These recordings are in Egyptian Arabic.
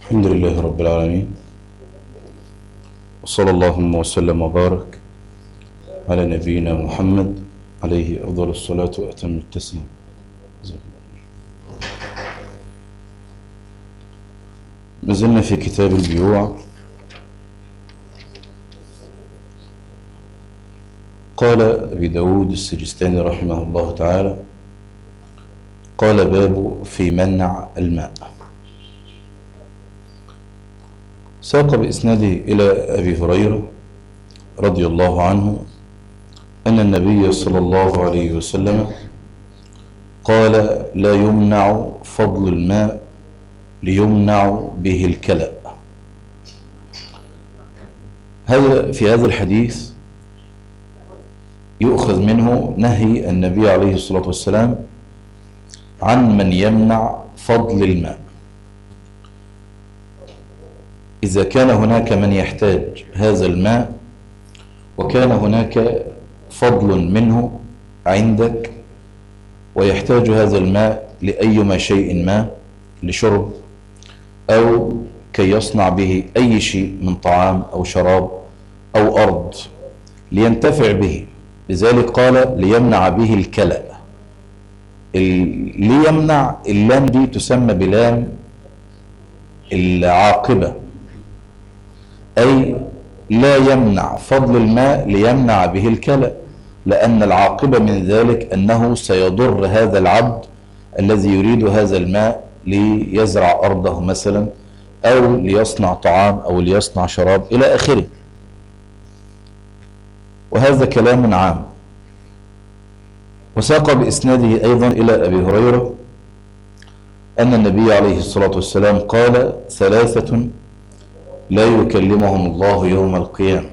الحمد لله رب العالمين وصلى اللهم وسلم وبارك على نبينا محمد عليه أفضل الصلاة وأتم التسليم ما زلنا في كتاب البيوع قال أبي داود السجستاني رحمه الله تعالى قال باب في منع الماء ساق بإسناده إلى أبي هريرة رضي الله عنه أن النبي صلى الله عليه وسلم قال لا يمنع فضل الماء ليمنع به الكلأ هذا في هذا الحديث يؤخذ منه نهي النبي عليه الصلاة والسلام عن من يمنع فضل الماء إذا كان هناك من يحتاج هذا الماء وكان هناك فضل منه عندك ويحتاج هذا الماء لأيما شيء ما لشرب أو كي يصنع به أي شيء من طعام أو شراب أو أرض لينتفع به لذلك قال ليمنع به الكلأ ليمنع اللام دي تسمى بلام العاقبة أي لا يمنع فضل الماء ليمنع به الكلأ لأن العاقبة من ذلك أنه سيضر هذا العبد الذي يريد هذا الماء ليزرع أرضه مثلا أو ليصنع طعام أو ليصنع شراب إلى آخره وهذا كلام عام وساق بإسناده أيضا إلى أبي هريرة أن النبي عليه الصلاة والسلام قال ثلاثة لا يكلمهم الله يوم القيامة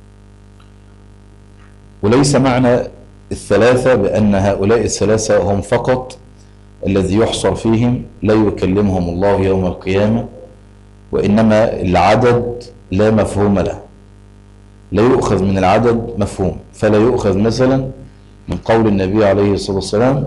وليس معنى الثلاثة بأن هؤلاء الثلاثة هم فقط الذي يحصر فيهم لا يكلمهم الله يوم القيامة وإنما العدد لا مفهوم له لا يؤخذ من العدد مفهوم فلا يؤخذ مثلا من قول النبي عليه الصلاة والسلام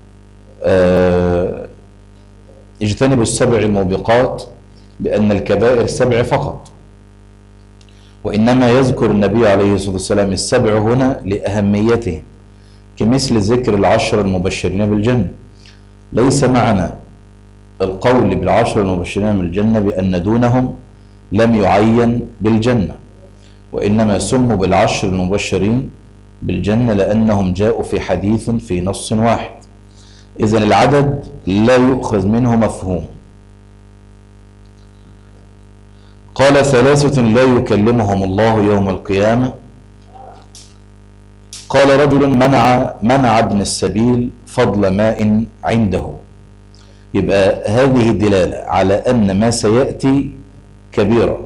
آه اجتنبوا السبع الموبقات بأن الكبائر سبع فقط وإنما يذكر النبي عليه الصلاة والسلام السبع هنا لأهميته كمثل ذكر العشر المبشرين بالجنة ليس معنى القول بالعشر المبشرين بالجنة بأن دونهم لم يعين بالجنة وإنما سموا بالعشر المبشرين بالجنة لأنهم جاءوا في حديث في نص واحد إذا العدد لا يؤخذ منه مفهوم قال ثلاثة لا يكلمهم الله يوم القيامة قال رجل منع منع ابن السبيل فضل ماء عنده يبقى هذه دلالة على أن ما سيأتي كبيرة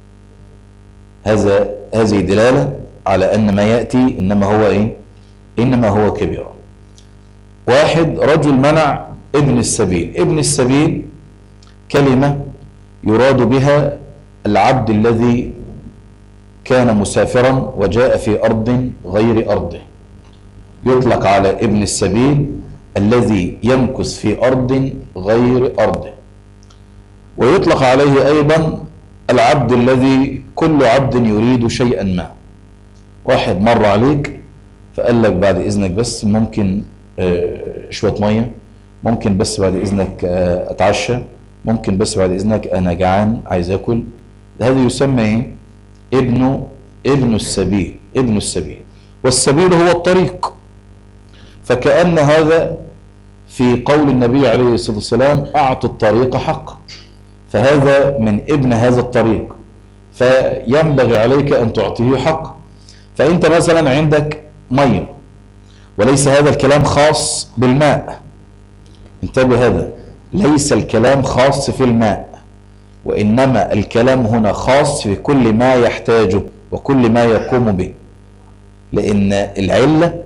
هذا هذه دلالة على أن ما يأتي إنما هو إيه إنما هو كبيرة واحد رجل منع ابن السبيل ابن السبيل كلمة يراد بها العبد الذي كان مسافرا وجاء في أرض غير أرضه يطلق على ابن السبيل الذي يمكث في أرض غير أرضه ويطلق عليه أيضا العبد الذي كل عبد يريد شيئا ما واحد مر عليك فقال لك بعد إذنك بس ممكن آه شوية مية ممكن بس بعد إذنك آه أتعشى ممكن بس بعد إذنك أنا جعان عايز أكل هذا يسمى إيه؟ ابن ابن السبيل ابن السبيل والسبيل هو الطريق فكأن هذا في قول النبي عليه الصلاة والسلام أعط الطريق حقه فهذا من ابن هذا الطريق فينبغي عليك أن تعطيه حقه فأنت مثلا عندك مية وليس هذا الكلام خاص بالماء انتبه هذا ليس الكلام خاص في الماء وإنما الكلام هنا خاص في كل ما يحتاجه وكل ما يقوم به لأن العلة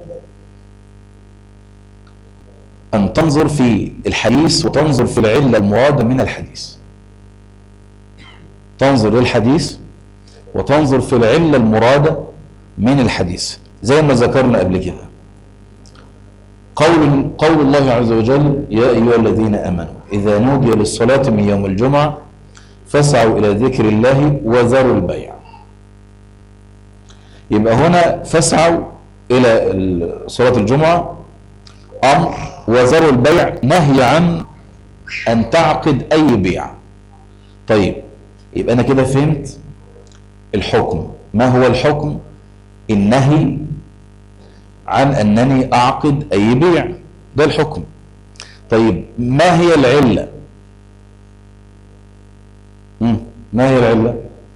أن تنظر في الحديث وتنظر في العلة المرادة من الحديث تنظر للحديث وتنظر في العلة المرادة من الحديث زي ما ذكرنا قبل كده قول قول الله عز وجل يا أيها الذين آمنوا إذا نودي للصلاة من يوم الجمعة فاسعوا إلى ذكر الله وذروا البيع يبقى هنا فاسعوا إلى ال- صلاة الجمعة أمر وذروا البيع نهي عن أن تعقد أي بيع طيب يبقى أنا كده فهمت الحكم ما هو الحكم النهي عن أنني أعقد أي بيع ده الحكم طيب ما هي العلة مم. ما هي العلة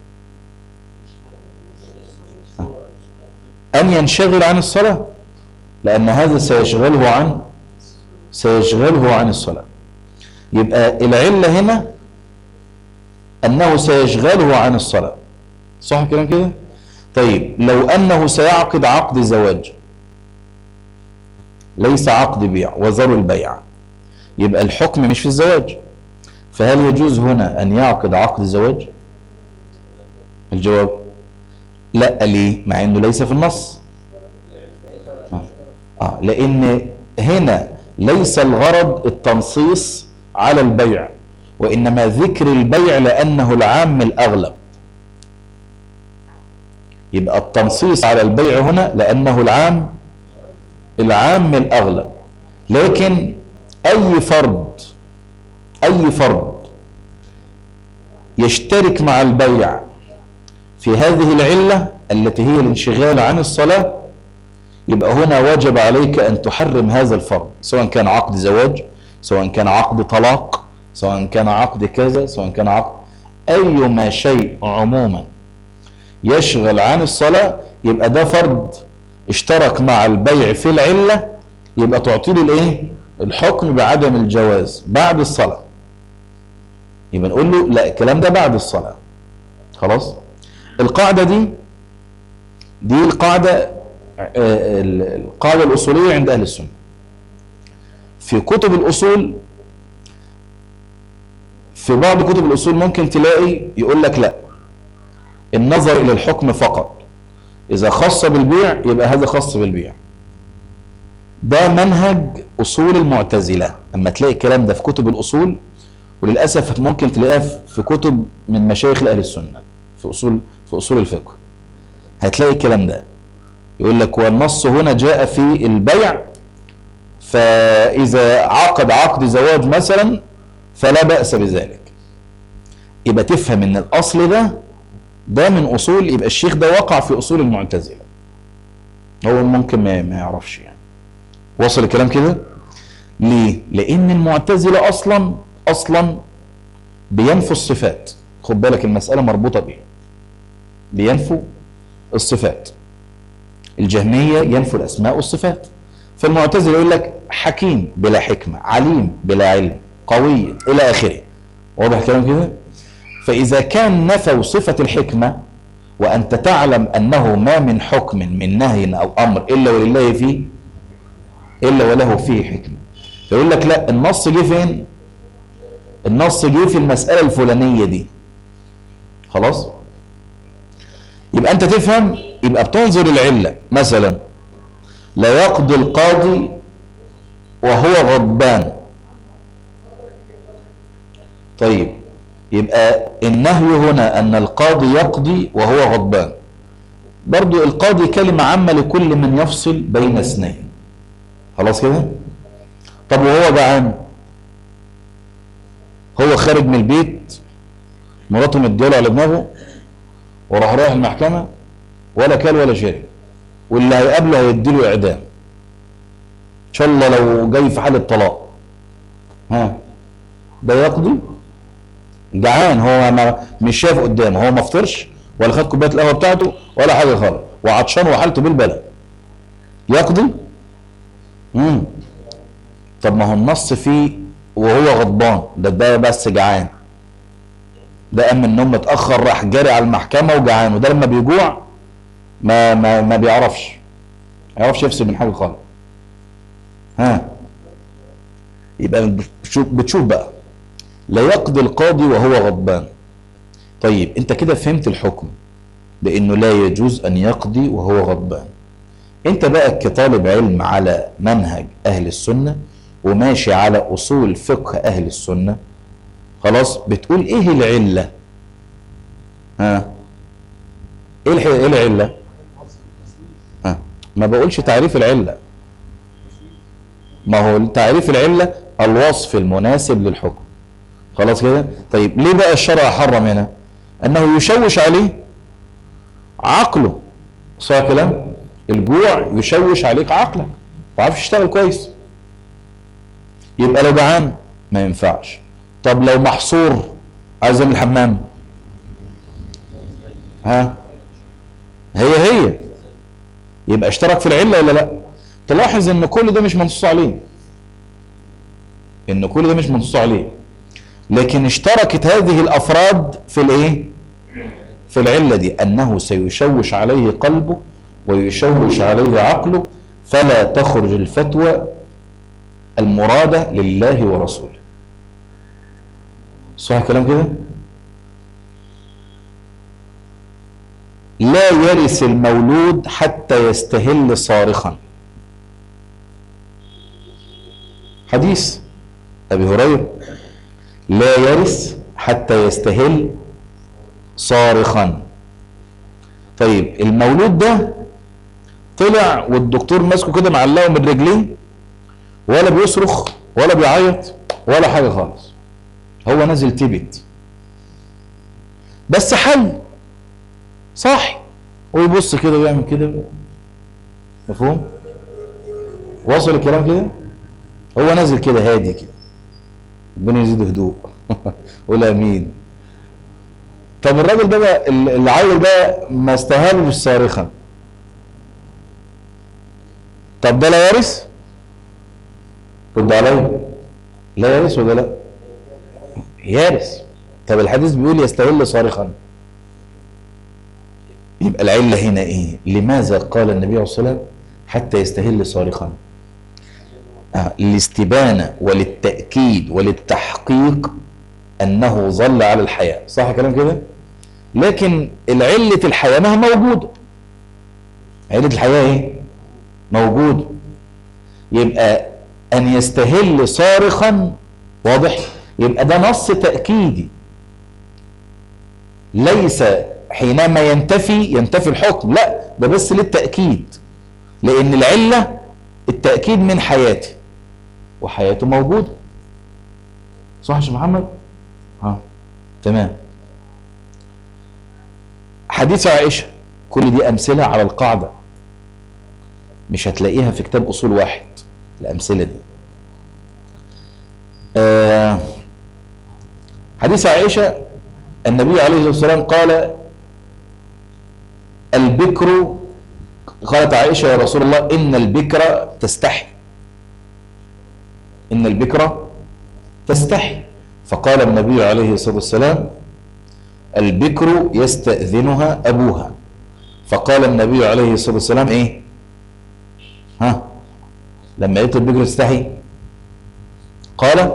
أن ينشغل عن الصلاة لأن هذا سيشغله عن سيشغله عن الصلاة يبقى العلة هنا أنه سيشغله عن الصلاة صح الكلام كده طيب لو أنه سيعقد عقد زواج ليس عقد بيع وذروا البيع يبقى الحكم مش في الزواج فهل يجوز هنا أن يعقد عقد زواج الجواب لا ليه مع أنه ليس في النص آه. آه. لأن هنا ليس الغرض التنصيص على البيع وإنما ذكر البيع لأنه العام الأغلب يبقى التنصيص على البيع هنا لأنه العام العام الأغلب لكن أي فرد أي فرد يشترك مع البيع في هذه العلة التي هي الانشغال عن الصلاة يبقى هنا واجب عليك أن تحرم هذا الفرد سواء كان عقد زواج سواء كان عقد طلاق سواء كان عقد كذا سواء كان عقد أيما شيء عموما يشغل عن الصلاة يبقى ده فرد اشترك مع البيع في العلة يبقى تعطي له الايه الحكم بعدم الجواز بعد الصلاة يبقى نقول له لا الكلام ده بعد الصلاة خلاص القاعدة دي دي القاعدة آه، القاعدة الأصولية عند أهل السنة في كتب الأصول في بعض كتب الأصول ممكن تلاقي يقول لك لا النظر إلى الحكم فقط إذا خص بالبيع يبقى هذا خاص بالبيع ده منهج أصول المعتزلة أما تلاقي الكلام ده في كتب الأصول وللأسف ممكن تلاقيها في كتب من مشايخ أهل السنة في أصول في أصول الفقه هتلاقي الكلام ده يقول لك والنص هنا جاء في البيع فإذا عقد عقد زواج مثلا فلا بأس بذلك يبقى تفهم ان الأصل ده ده من أصول يبقى الشيخ ده وقع في أصول المعتزلة هو ممكن ما ما يعرفش يعني وصل الكلام كده ليه لأن المعتزلة أصلا أصلا بينفوا الصفات خد بالك المسألة مربوطة بيه بينفوا الصفات الجهمية ينفوا الأسماء والصفات فالمعتزلة يقول لك حكيم بلا حكمة عليم بلا علم قوي إلى آخره واضح الكلام كده فإذا كان نفوا صفة الحكمة وأنت تعلم أنه ما من حكم من نهي أو أمر إلا ولله فيه إلا وله فيه حكمة فيقول لك لا النص جه فين النص جه في المسألة الفلانية دي خلاص يبقى أنت تفهم يبقى بتنظر العلة مثلا لا يقضي القاضي وهو غضبان طيب يبقى النهي هنا أن القاضي يقضي وهو غضبان برضو القاضي كلمة عامة لكل من يفصل بين اثنين خلاص كده طب وهو جعان هو خارج من البيت مراته مديله على دماغه وراح رايح المحكمة ولا كل ولا شرب واللي هيقابله هيديله اعدام ان شاء الله لو جاي في حالة طلاق ها ده يقضي جعان هو ما مش شايف قدامه هو ما فطرش ولا خد كوبايه القهوه بتاعته ولا حاجه خالص وعطشان وحالته بالبلد يقضي امم طب ما هو النص فيه وهو غضبان ده ده بس جعان ده قام من النوم متاخر راح جاري على المحكمه وجعان وده لما بيجوع ما ما ما بيعرفش ما يعرفش يفصل من حاجه خالص ها يبقى بتشوف بتشوف بقى لا يقضي القاضي وهو غضبان طيب انت كده فهمت الحكم بانه لا يجوز ان يقضي وهو غضبان انت بقى كطالب علم على منهج اهل السنة وماشي على اصول فقه اهل السنة خلاص بتقول ايه العلة ها ايه الح- ايه العله ها ما بقولش تعريف العله ما هو تعريف العله الوصف المناسب للحكم خلاص كده طيب ليه بقى الشرع حرم هنا انه يشوش عليه عقله صح كلام الجوع يشوش عليك عقلك ما تعرفش تشتغل كويس يبقى لو جعان ما ينفعش طب لو محصور عايز يعمل الحمام ها هي هي يبقى اشترك في العله ولا لا تلاحظ ان كل ده مش منصوص عليه ان كل ده مش منصوص عليه لكن اشتركت هذه الافراد في الايه في العله دي انه سيشوش عليه قلبه ويشوش عليه عقله فلا تخرج الفتوى المرادة لله ورسوله صح كلام كده لا يرث المولود حتى يستهل صارخا حديث أبي هريرة لا يرث حتى يستهل صارخا طيب المولود ده طلع والدكتور ماسكه كده معلقه من رجليه ولا بيصرخ ولا بيعيط ولا حاجه خالص هو نازل تبت بس حي صح ويبص كده ويعمل كده مفهوم واصل الكلام كده هو نازل كده هادي كده ربنا يزيده هدوء قول امين طب الراجل ده بقى العيل ده ما استهالش صارخا طب ده لا يرث رد عليا لا يرث ولا لا يرث طب الحديث بيقول يستهل صارخا يبقى العله هنا ايه لماذا قال النبي عليه الصلاه والسلام حتى يستهل صارخا آه للاستبانه وللتاكيد وللتحقيق انه ظل على الحياه صح كلام كده لكن العله الحياه ما هي موجوده عله الحياه ايه موجوده يبقى ان يستهل صارخا واضح يبقى ده نص تأكيدي ليس حينما ينتفي ينتفي الحكم لا ده بس للتأكيد لأن العلة التأكيد من حياتي وحياته موجودة صح يا شيخ محمد؟ ها تمام حديث عائشة كل دي أمثلة على القاعدة مش هتلاقيها في كتاب أصول واحد الأمثلة دي آه حديث عائشة النبي عليه الصلاة والسلام قال البكر قالت عائشة يا رسول الله إن البكر تستحي إن البكر تستحي فقال النبي عليه الصلاة والسلام البكر يستأذنها أبوها فقال النبي عليه الصلاة والسلام إيه ها لما قلت البكر تستحي قال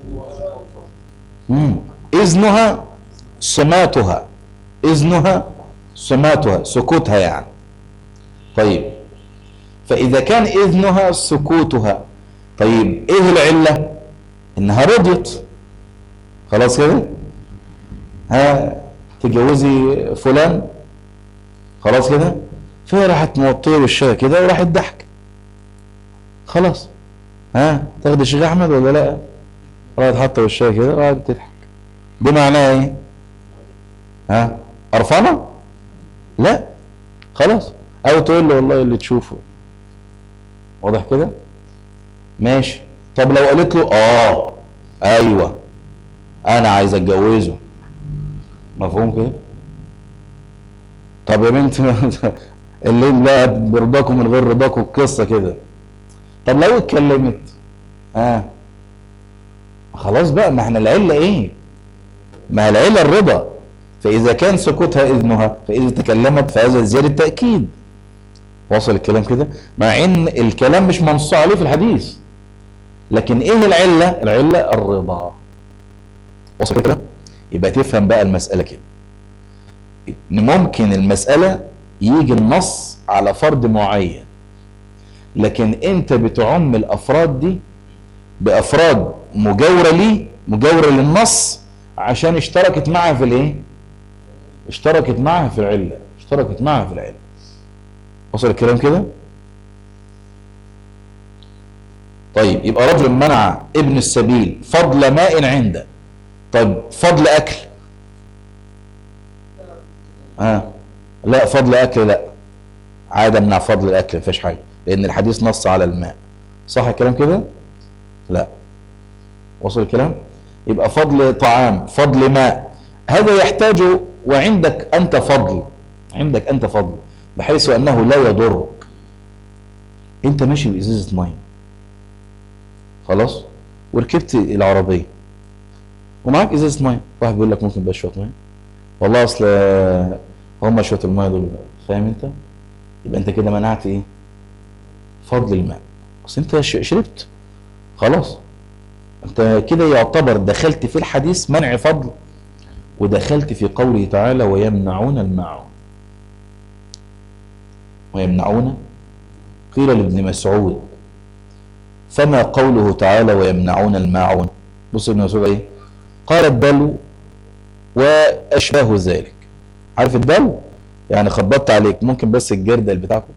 مم. إذنها صماتها إذنها صماتها سكوتها يعني طيب فإذا كان إذنها سكوتها طيب إيه العلة إنها رضيت خلاص كده ها تجوزي فلان خلاص كده فهي راحت موطيه وشها كده وراحت ضحك خلاص ها تاخد الشيخ احمد ولا لا راحت حاطه وشها كده وقعدت تضحك دي معناها ايه ها قرفانه لا خلاص او تقول له والله اللي تشوفه واضح كده ماشي طب لو قالت له اه ايوه انا عايز اتجوزه مفهوم كده طب يا بنت اللي بقى برضاكم من غير رضاكم القصه كده طب لو اتكلمت ها آه. خلاص بقى ما احنا العله ايه ما العله الرضا فاذا كان سكوتها اذنها فاذا تكلمت فهذا زياده تاكيد وصل الكلام كده مع ان الكلام مش منصوص عليه في الحديث لكن ايه العله العله الرضا وصل كده يبقى تفهم بقى المساله كده ان ممكن المساله يجي النص على فرد معين لكن انت بتعم الافراد دي بافراد مجاوره ليه مجاوره للنص عشان اشتركت معها في الايه اشتركت معها في العلة اشتركت معها في العلة وصل الكلام كده طيب يبقى رجل منع ابن السبيل فضل ماء عنده طيب فضل اكل ها آه. لا فضل اكل لا عادة منع فضل الاكل مفيش حاجه لان الحديث نص على الماء صح الكلام كده لا وصل الكلام يبقى فضل طعام فضل ماء هذا يحتاج وعندك انت فضل عندك انت فضل بحيث انه لا يضرك انت ماشي بازازه ميه خلاص وركبت العربيه ومعاك ازازه ميه واحد بيقول لك ممكن بس شويه ميه والله اصل هم شويه الميه دول فاهم انت يبقى انت كده منعت ايه فضل الماء اصل انت شربت خلاص انت كده يعتبر دخلت في الحديث منع فضل ودخلت في قوله تعالى ويمنعون الماعون ويمنعون قيل لابن مسعود فما قوله تعالى ويمنعون الماعون بص ابن مسعود ايه قال الدلو واشباه ذلك عارف الدلو يعني خبطت عليك ممكن بس الجردل بتاعكم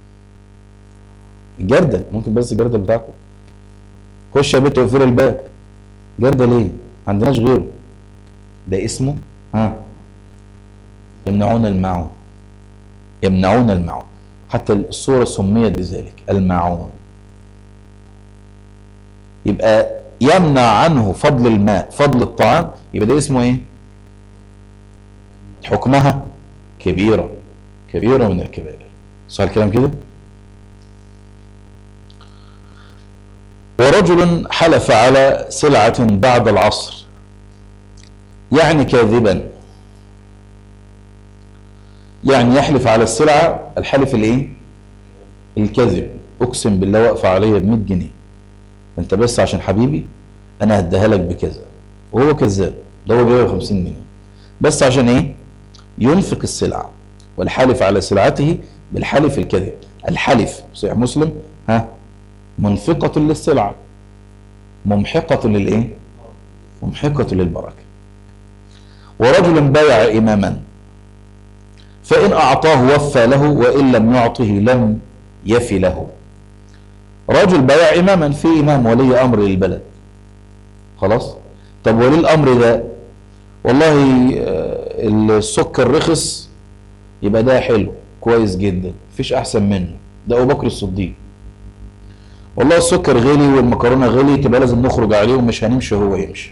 الجردل ممكن بس الجردل بتاعكم خش يا بيت وقفل الباب جردل ايه ما عندناش غيره ده اسمه ها يمنعون الماعون يمنعون الماعون حتى الصورة سميت بذلك الماعون يبقى يمنع عنه فضل الماء فضل الطعام يبقى ده اسمه ايه حكمها كبيرة كبيرة من الكبائر صح الكلام كده ورجل حلف على سلعة بعد العصر يعني كاذبا يعني يحلف على السلعة الحلف الايه الكذب اقسم بالله واقفة عليا ب 100 جنيه انت بس عشان حبيبي انا هديها لك بكذا وهو كذاب ده هو بيبيع 50 جنيه بس عشان ايه ينفق السلعة والحلف على سلعته بالحلف الكذب الحلف صحيح مسلم ها منفقة للسلعة ممحقة للايه ممحقة للبركة ورجل بايع إماما فإن أعطاه وفى له وإن لم يعطه لم يفي له رجل بايع إماما في إمام ولي أمر للبلد خلاص طب ولي الأمر ده والله السكر رخص يبقى ده حلو كويس جدا مفيش أحسن منه ده أبو بكر الصديق والله السكر غلي والمكرونة غلي تبقى لازم نخرج عليه ومش هنمشي هو يمشي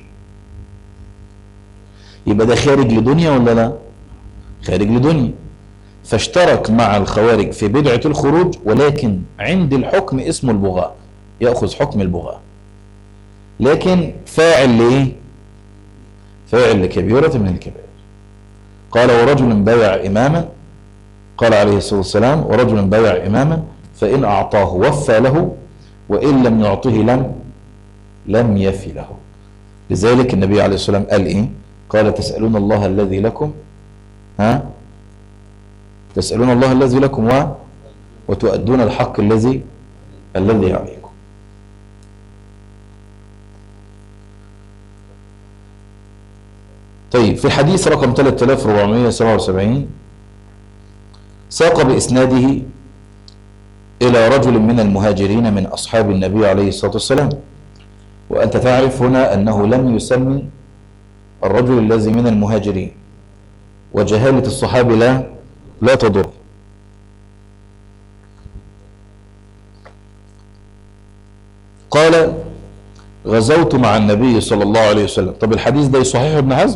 يبقى ده خارج لدنيا ولا لا خارج لدنيا فاشترك مع الخوارج في بدعة الخروج ولكن عند الحكم اسمه البغاء يأخذ حكم البغاء لكن فاعل لإيه فاعل لكبيرة من الكبائر قال ورجل بايع إماما قال عليه الصلاة والسلام ورجل بايع إماما فإن أعطاه وفى له وإن لم يعطه لم لم يفي له لذلك النبي عليه الصلاة والسلام قال إيه قال تسألون الله الذي لكم ها تسألون الله الذي لكم و وتؤدون الحق الذي الذي عليكم طيب في الحديث رقم 3477 ساق بإسناده إلى رجل من المهاجرين من أصحاب النبي عليه الصلاة والسلام وأنت تعرف هنا أنه لم يسمي الرجل الذي من المهاجرين وجهالة الصحابة لا لا تضر قال غزوت مع النبي صلى الله عليه وسلم طب الحديث ده صحيح ابن حزم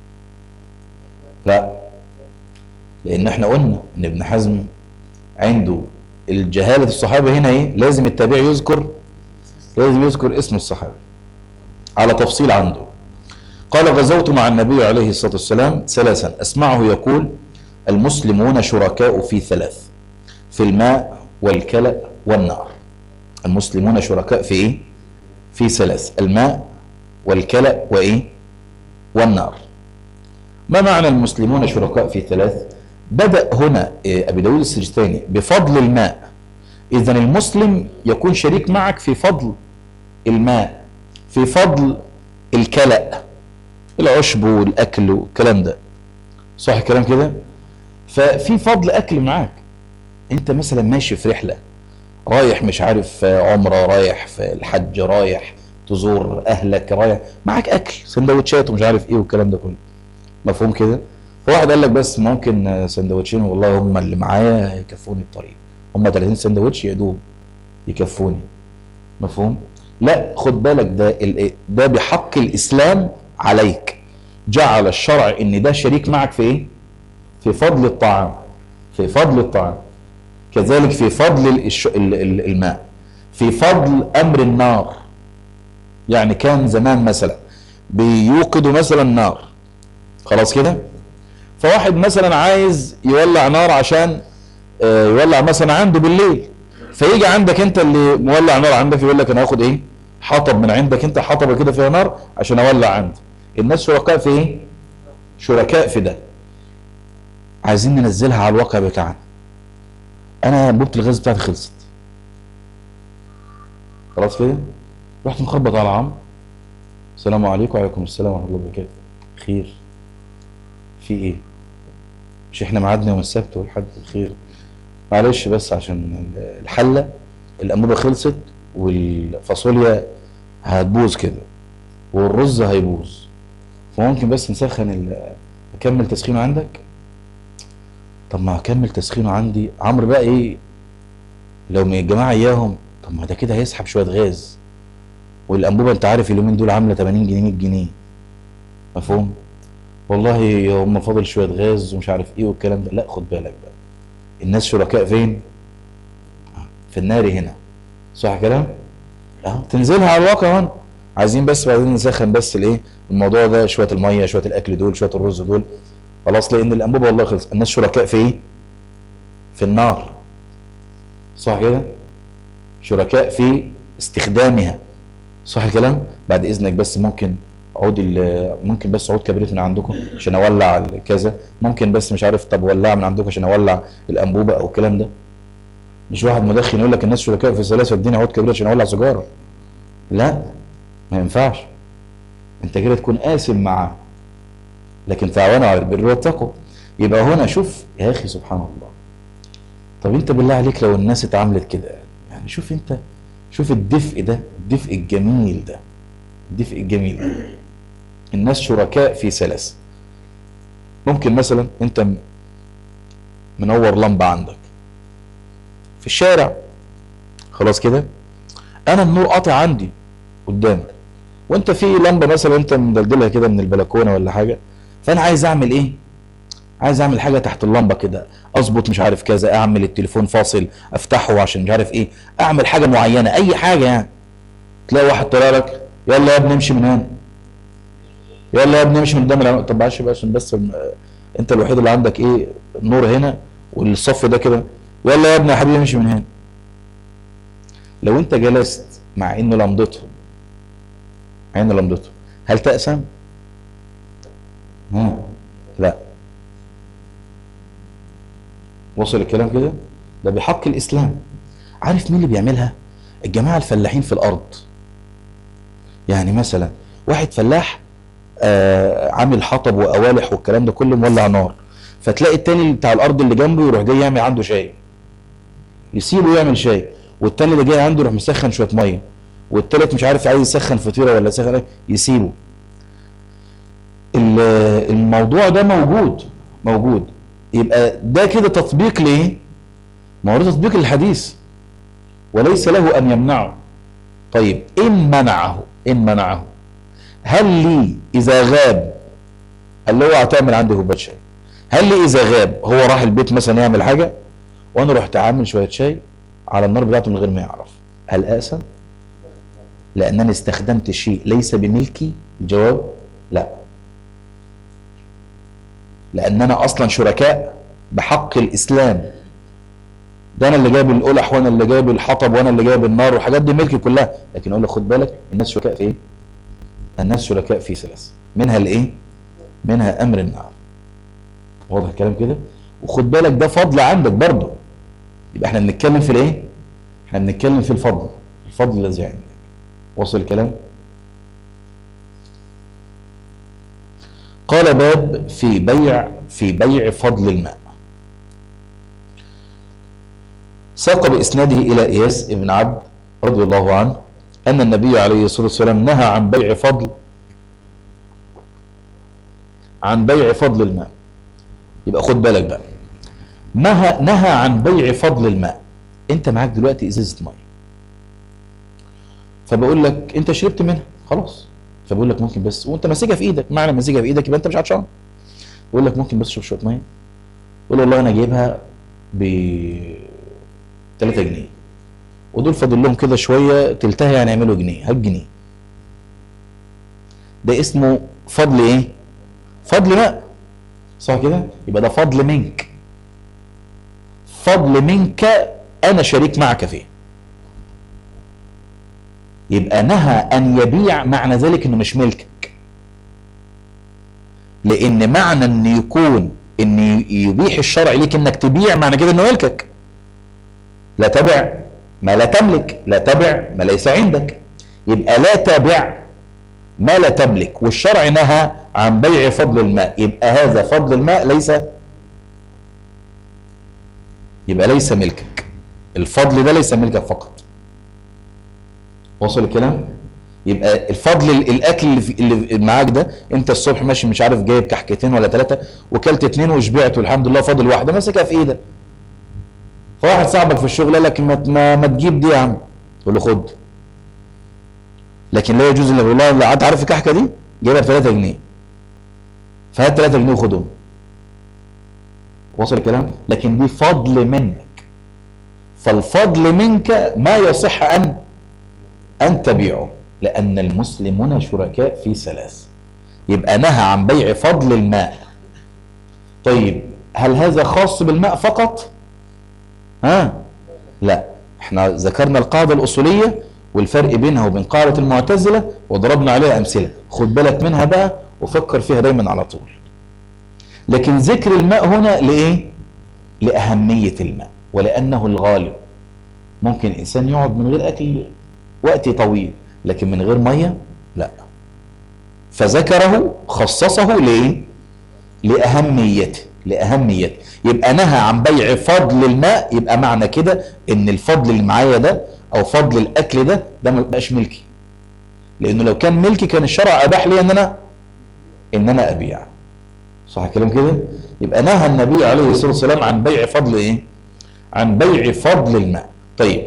لا لان احنا قلنا ان ابن حزم عنده الجهالة الصحابة هنا ايه لازم التابع يذكر لازم يذكر اسم الصحابي على تفصيل عنده قال غزوت مع النبي عليه الصلاة والسلام ثلاثا أسمعه يقول المسلمون شركاء في ثلاث في الماء والكلأ والنار المسلمون شركاء في ايه في ثلاث الماء والكلأ وايه والنار ما معنى المسلمون شركاء في ثلاث بدأ هنا أبي داود السجستاني بفضل الماء إذا المسلم يكون شريك معك في فضل الماء في فضل الكلأ العشب والأكل والكلام ده صح الكلام كده ففي فضل اكل معاك انت مثلا ماشي في رحله رايح مش عارف عمره رايح في الحج رايح تزور اهلك رايح معاك اكل سندوتشات ومش عارف ايه والكلام ده كله مفهوم كده فواحد قال لك بس ممكن سندوتشين والله هم اللي معايا يكفوني الطريق هم 30 سندوتش يا دوب يكفوني مفهوم لا خد بالك ده ال- ده بحق الاسلام عليك جعل الشرع ان ده شريك معك في ايه في فضل الطعام في فضل الطعام كذلك في فضل الش- ال- ال- الماء في فضل امر النار يعني كان زمان مثلا بيوقدوا مثلا نار خلاص كده فواحد مثلا عايز يولع نار عشان آه، يولع مثلا عنده بالليل فيجي عندك انت اللي مولع نار عندك يقول لك انا هاخد ايه حطب من عندك انت حطبه كده فيها نار عشان اولع عندي الناس شركاء في ايه شركاء في ده عايزين ننزلها على الواقع بتاعنا انا انبوبه الغاز بتاعتي خلصت خلاص كده رحت مخبط على عمرو السلام عليكم وعليكم السلام ورحمه الله وبركاته خير في ايه مش احنا ميعادنا يوم السبت والحد الخير معلش بس عشان الحله الانبوبه خلصت والفاصوليا هتبوظ كده والرز هيبوظ فممكن بس نسخن ال- اكمل تسخينه عندك طب ما اكمل تسخينه عندي عمرو بقى ايه لو من الجماعه اياهم طب ما ده كده هيسحب شويه غاز والانبوبه انت عارف اليومين دول عامله 80 جنيه 100 جنيه مفهوم والله هم فاضل شويه غاز ومش عارف ايه والكلام ده لا خد بالك بقى الناس شركاء فين في النار هنا صح كلام اه تنزلها على الواقع هون عايزين بس بعدين نسخن بس الايه الموضوع ده شويه الميه شويه الاكل دول شويه الرز دول خلاص لان الانبوبه والله خلص الناس شركاء في ايه في النار صح كده شركاء في استخدامها صح الكلام بعد اذنك بس ممكن عود ال- ممكن بس عود كبريت من عندكم عشان اولع ال- كذا ممكن بس مش عارف طب ولع من عندكم عشان اولع الانبوبه او الكلام ده مش واحد مدخن يقول لك الناس شركاء في سلاسل اديني عود كبريت عشان اولع سيجاره لا ما ينفعش انت كده تكون قاسم معاه لكن تعاونوا على البر والتقوى يبقى هنا شوف يا اخي سبحان الله طب انت بالله عليك لو الناس اتعاملت كده يعني شوف انت شوف الدفء ده الدفء الجميل ده الدفء الجميل ده الناس شركاء في سلاسل ممكن مثلا انت م- منور لمبة عندك في الشارع خلاص كده انا النور قاطع عندي قدامك وانت في لمبه مثلا انت مدلدلها كده من البلكونه ولا حاجه فانا عايز اعمل ايه عايز اعمل حاجه تحت اللمبه كده اظبط مش عارف كذا اعمل التليفون فاصل افتحه عشان مش عارف ايه اعمل حاجه معينه اي حاجه يعني تلاقي واحد طلع لك يلا يا ابني امشي من هنا يلا يا ابني امشي من قدام العم- طب معلش بقى عشان بس م- انت الوحيد اللي عندك ايه النور هنا والصف ده كده يلا يا ابني يا حبيبي امشي من هنا لو انت جلست مع انه لمضته مع انه لمضته هل تأسم؟ مم. لا وصل الكلام كده ده بحق الاسلام عارف مين اللي بيعملها الجماعه الفلاحين في الارض يعني مثلا واحد فلاح آه عامل حطب وقوالح والكلام ده كله مولع نار فتلاقي التاني بتاع الارض اللي جنبه يروح جاي يعمل عنده شاي يسيبه يعمل شاي والتاني اللي جاي عنده يروح مسخن شويه ميه والتالت مش عارف عايز يسخن فطيره ولا يسخن ايه يسيبه ال- الموضوع ده موجود موجود يبقى ده كده تطبيق ليه ما هو ده تطبيق للحديث وليس له ان يمنعه طيب ان منعه ان منعه هل لي اذا غاب قال له اوعى تعمل عندي كوبايه شاي هل لي اذا غاب هو راح البيت مثلا يعمل حاجه وانا رحت عامل شويه شاي على النار بتاعته من غير ما يعرف هل اسم لانني استخدمت شيء ليس بملكي الجواب لا لاننا اصلا شركاء بحق الاسلام ده انا اللي جايب القلح وانا اللي جايب الحطب وانا اللي جايب النار والحاجات دي ملكي كلها لكن اقول لك خد بالك الناس شركاء في ايه الناس شركاء في ثلاث منها الايه منها امر النار واضح الكلام كده وخد بالك ده فضل عندك برضه يبقى احنا بنتكلم في الايه احنا بنتكلم في الفضل الفضل الذي عندك وصل الكلام قال باب في بيع في بيع فضل الماء ساق بإسناده إلى إياس بن عبد رضي الله عنه أن النبي عليه الصلاة والسلام نهى عن بيع فضل عن بيع فضل الماء يبقى خد بالك بقى نهى نهى عن بيع فضل الماء انت معاك دلوقتي ازازه ميه فبقول لك انت شربت منها خلاص فبقول لك ممكن بس وانت ماسكها في ايدك معنى ماسكها في ايدك يبقى انت مش عطشان بقول لك ممكن بس تشرب شويه ميه قول والله انا جايبها ب 3 جنيه ودول فاضل لهم كده شويه تلتها يعني يعملوا جنيه هات جنيه ده اسمه فضل ايه؟ فضل ماء صح كده؟ يبقى ده فضل منك فضل منك انا شريك معك فيه يبقى نهى ان يبيع معنى ذلك انه مش ملكك لان معنى ان يكون ان يبيح الشرع ليك انك تبيع معنى كده انه ملكك لا تبع ما لا تملك لا تبع ما ليس عندك يبقى لا تبع ما لا تملك والشرع نهى عن بيع فضل الماء يبقى هذا فضل الماء ليس يبقى ليس ملكك الفضل ده ليس ملكك فقط وصل الكلام يبقى الفضل ال- الاكل اللي, في اللي معاك ده انت الصبح ماشي مش عارف جايب كحكتين ولا ثلاثه وكلت اتنين وشبعت والحمد لله فاضل واحده ماسكها في ايدك فواحد صاحبك في الشغل قال لك ما, ما, ما تجيب دي يا عم تقول له خد لكن لا يجوز الا بالله لا انت عارف الكحكه دي جايبها ب 3 جنيه فهات 3 جنيه وخدهم وصل الكلام لكن دي فضل منك فالفضل منك ما يصح ان ان تبيعه لان المسلمون شركاء في ثلاث يبقى نهى عن بيع فضل الماء طيب هل هذا خاص بالماء فقط ها لا احنا ذكرنا القاعدة الأصولية والفرق بينها وبين قاعدة المعتزلة وضربنا عليها أمثلة خد بالك منها بقى وفكر فيها دايما على طول لكن ذكر الماء هنا لإيه لأهمية الماء ولأنه الغالب ممكن إنسان يقعد من غير أكل وقت طويل لكن من غير مية لا فذكره خصصه لإيه لأهميته لأهميته يبقى نهى عن بيع فضل الماء يبقى معنى كده ان الفضل اللي معايا ده او فضل الاكل ده ده ما بقاش ملكي لانه لو كان ملكي كان الشرع اباح لي ان انا ان انا ابيع صح الكلام كده يبقى نهى النبي عليه الصلاه والسلام عن بيع فضل ايه عن بيع فضل الماء طيب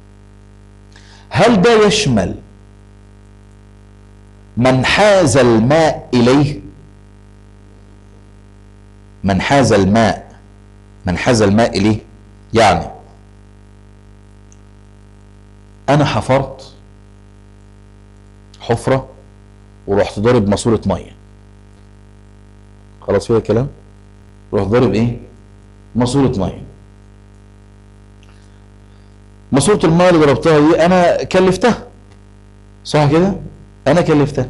هل ده يشمل من حاز الماء اليه من حاز الماء من حاز الماء اليه يعني انا حفرت حفرة ورحت ضارب ماسورة مية خلاص فيها كلام رحت ضارب ايه ماسورة مية ماسورة المية اللي ضربتها دي انا كلفتها صح كده انا كلفتها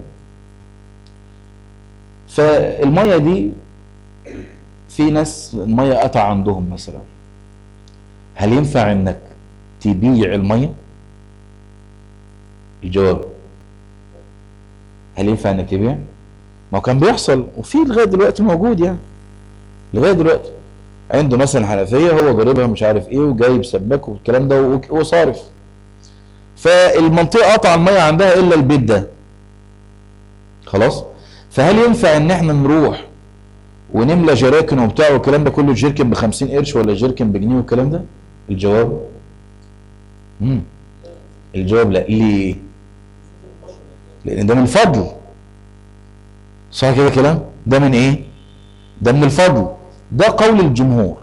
فالمية دي في ناس المية قطع عندهم مثلا هل ينفع انك تبيع المية الجواب هل ينفع انك تبيع ما هو كان بيحصل وفي لغايه دلوقتي موجود يعني لغايه دلوقتي عنده مثلا حنفيه هو ضاربها مش عارف ايه وجايب سباك والكلام ده وك- وصارف فالمنطقه قطع الميه عندها الا البيت ده خلاص فهل ينفع ان احنا نروح ونملى جراكن وبتاع والكلام ده كله جيركن ب 50 قرش ولا جيركن بجنيه والكلام ده الجواب امم الجواب لا ليه لان ده من الفضل صح كده كلام ده من ايه ده من الفضل ده قول الجمهور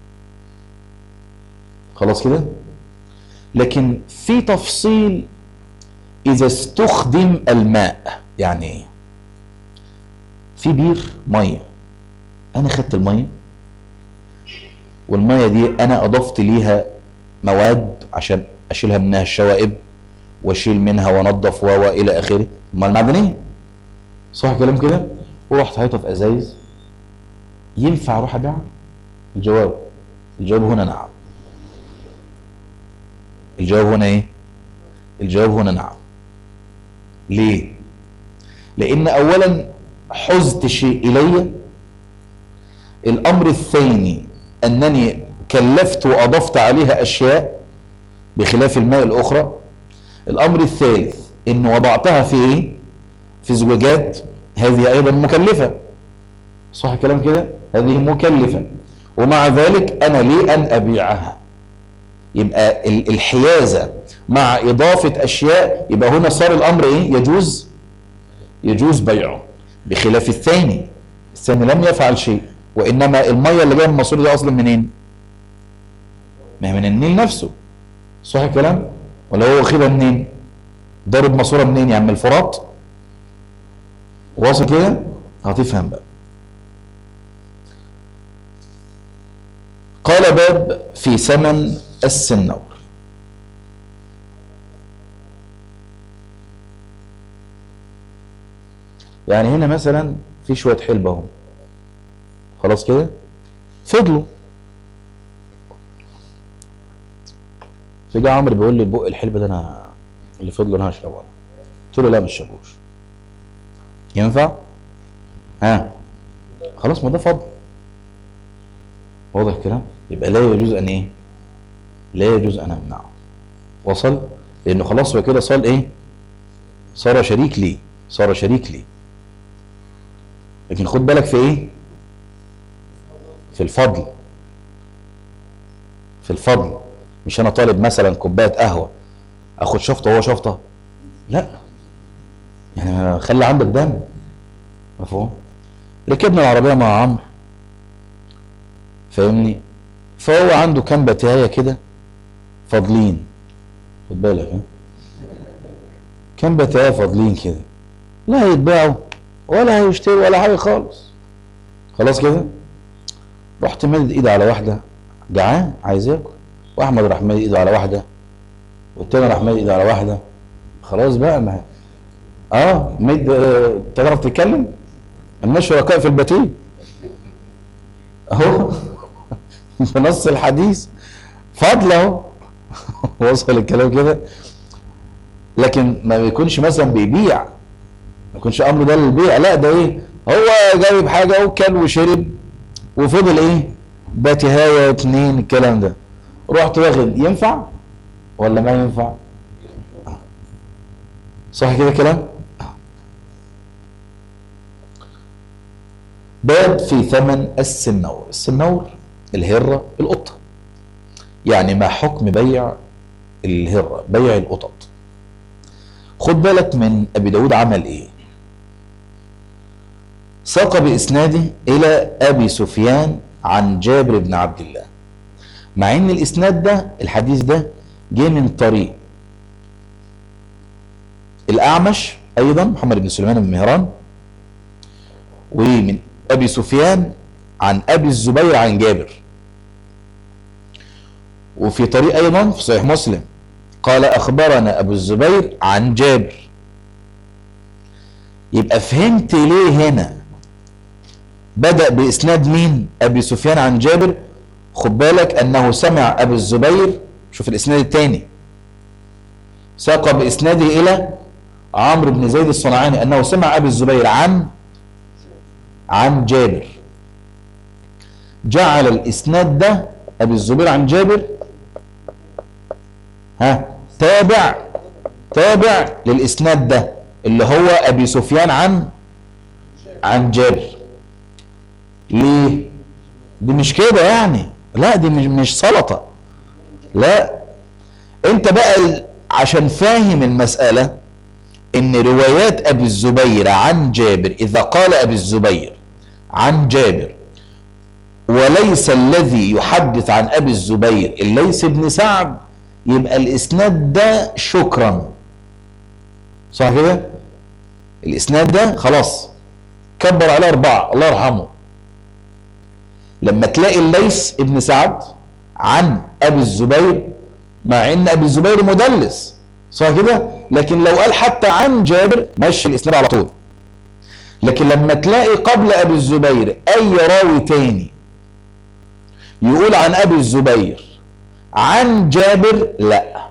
خلاص كده لكن في تفصيل اذا استخدم الماء يعني ايه في بير ميه انا خدت الميه والميه دي انا اضفت ليها مواد عشان اشيلها منها الشوائب واشيل منها وانضف و و الى اخره ما المعدنيه صح كلام كده ورحت حاططها في ازايز ينفع اروح ابيعها الجواب الجواب هنا نعم الجواب هنا ايه الجواب هنا نعم ليه لان اولا حزت شيء الي الأمر الثاني أنني كلفت وأضفت عليها أشياء بخلاف الماء الأخرى الأمر الثالث إن وضعتها في إيه؟ في زجاجات هذه أيضا مكلفة صح الكلام كده هذه مكلفة ومع ذلك أنا لي أن أبيعها يبقى الحيازة مع إضافة أشياء يبقى هنا صار الأمر إيه يجوز يجوز بيعه بخلاف الثاني الثاني لم يفعل شيء وإنما المية اللي جاية من الماسورة دي أصلا منين ما هي من النيل نفسه صح الكلام ولا هو واخدها منين ضارب ماسوره منين يا عم الفرات واصل كده هتفهم بقى قال باب في ثمن السنور يعني هنا مثلا في شويه حلبه اهو خلاص كده فضلوا فجاء عمرو بيقول لي البق الحلبه ده انا اللي فضلوا انا هشربه قلت له لا مش شربوش ينفع؟ ها خلاص ما ده فضل واضح الكلام؟ يبقى لا يجوز ان ايه؟ لا يجوز ان امنعه وصل؟ لانه خلاص هو كده صار ايه؟ صار شريك لي صار شريك لي لكن خد بالك في ايه؟ في الفضل في الفضل مش انا طالب مثلا كوبايه قهوه اخد شفطه وهو شفطه لا يعني خلي عندك دم مفهوم ركبنا العربيه مع عمرو فاهمني فهو عنده كام بتايه كده فاضلين خد بالك ها كام بتايه فاضلين كده لا هيتباعوا ولا هيشتروا ولا حاجه خالص خلاص كده رحت مدد ايدي على واحده جعان عايز ياكل واحمد راح مادي ايده على واحده والتاني راح مادي ايده على واحده خلاص بقى ما اه مد آه، تعرف تتكلم الناس شركاء في البتين اهو في نص الحديث فضل اهو وصل الكلام كده لكن ما بيكونش مثلا بيبيع ما يكونش امره ده للبيع لا ده ايه هو جايب حاجه وكل وشرب وفضل ايه باتهايه اتنين الكلام ده رحت واخد ينفع ولا ما ينفع صح كده كلام باب في ثمن السنور السنور الهرة القطة يعني ما حكم بيع الهرة بيع القطط خد بالك من أبي داود عمل إيه ساق بإسناده إلى أبي سفيان عن جابر بن عبد الله مع ان الاسناد ده الحديث ده جه من طريق الاعمش ايضا محمد بن سليمان بن مهران ومن ابي سفيان عن ابي الزبير عن جابر وفي طريق ايضا في صحيح مسلم قال اخبرنا ابو الزبير عن جابر يبقى فهمت ليه هنا بدأ بإسناد مين أبي سفيان عن جابر خد بالك أنه سمع أبي الزبير شوف الإسناد الثاني ساق بإسناده إلى عمرو بن زيد الصنعاني أنه سمع أبي الزبير عن عن جابر جعل الإسناد ده أبي الزبير عن جابر ها تابع تابع للإسناد ده اللي هو أبي سفيان عن عن جابر ليه دي مش كده يعني لا دي مش مش سلطه لا انت بقى عشان فاهم المساله ان روايات ابي الزبير عن جابر اذا قال ابي الزبير عن جابر وليس الذي يحدث عن ابي الزبير الليث بن سعد يبقى الاسناد ده شكرا صح كده الاسناد ده خلاص كبر عليه اربعه الله يرحمه لما تلاقي الليث ابن سعد عن ابي الزبير مع ان ابي الزبير مدلس صح كده لكن لو قال حتى عن جابر مشي الاسناد على طول لكن لما تلاقي قبل ابي الزبير اي راوي تاني يقول عن ابي الزبير عن جابر لا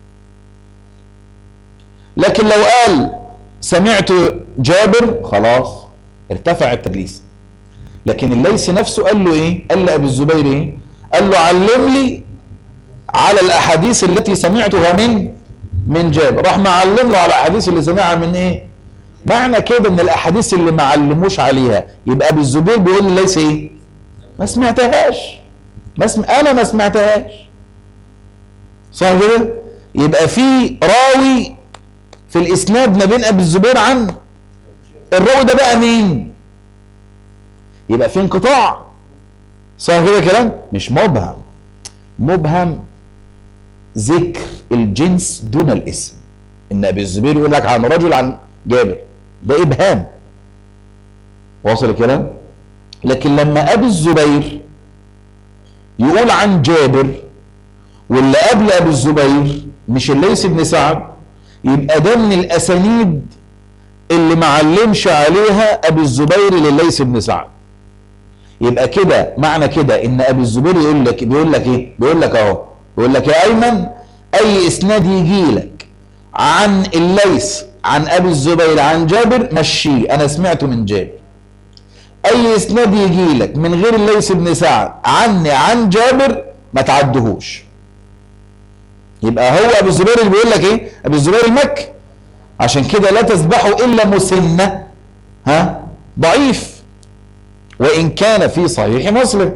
لكن لو قال سمعت جابر خلاص ارتفع التدليس لكن الليث نفسه قال له ايه قال لابي الزبير ايه قال له علم لي على الاحاديث التي سمعتها من من جابر راح معلم له على الاحاديث اللي سمعها من ايه معنى كده ان الاحاديث اللي ما علموش عليها يبقى ابي الزبير بيقول لي ليس ايه ما سمعتهاش ما سم... انا ما سمعتهاش صح كده يبقى في راوي في الاسناد ما بين ابي الزبير عن الراوي ده بقى مين يبقى في انقطاع صح كده كلام مش مبهم مبهم ذكر الجنس دون الاسم ان ابي الزبير يقول لك عن رجل عن جابر ده ابهام واصل الكلام لكن لما ابي الزبير يقول عن جابر واللي قبل ابي الزبير مش الليث بن سعد يبقى ده من الاسانيد اللي ما علمش عليها ابي الزبير لليث بن سعد يبقى كده معنى كده ان ابي الزبير يقول لك بيقول لك ايه بيقول لك اهو بيقول لك يا ايمن اي اسناد يجي لك عن الليث عن ابي الزبير عن جابر مشيه انا سمعته من جابر اي اسناد يجي لك من غير الليث بن سعد عني عن جابر ما تعدهوش يبقى هو ابو الزبير اللي بيقول لك ايه ابو الزبير المكي عشان كده لا تذبحه الا مسنه ها ضعيف وان كان في صحيح مسلم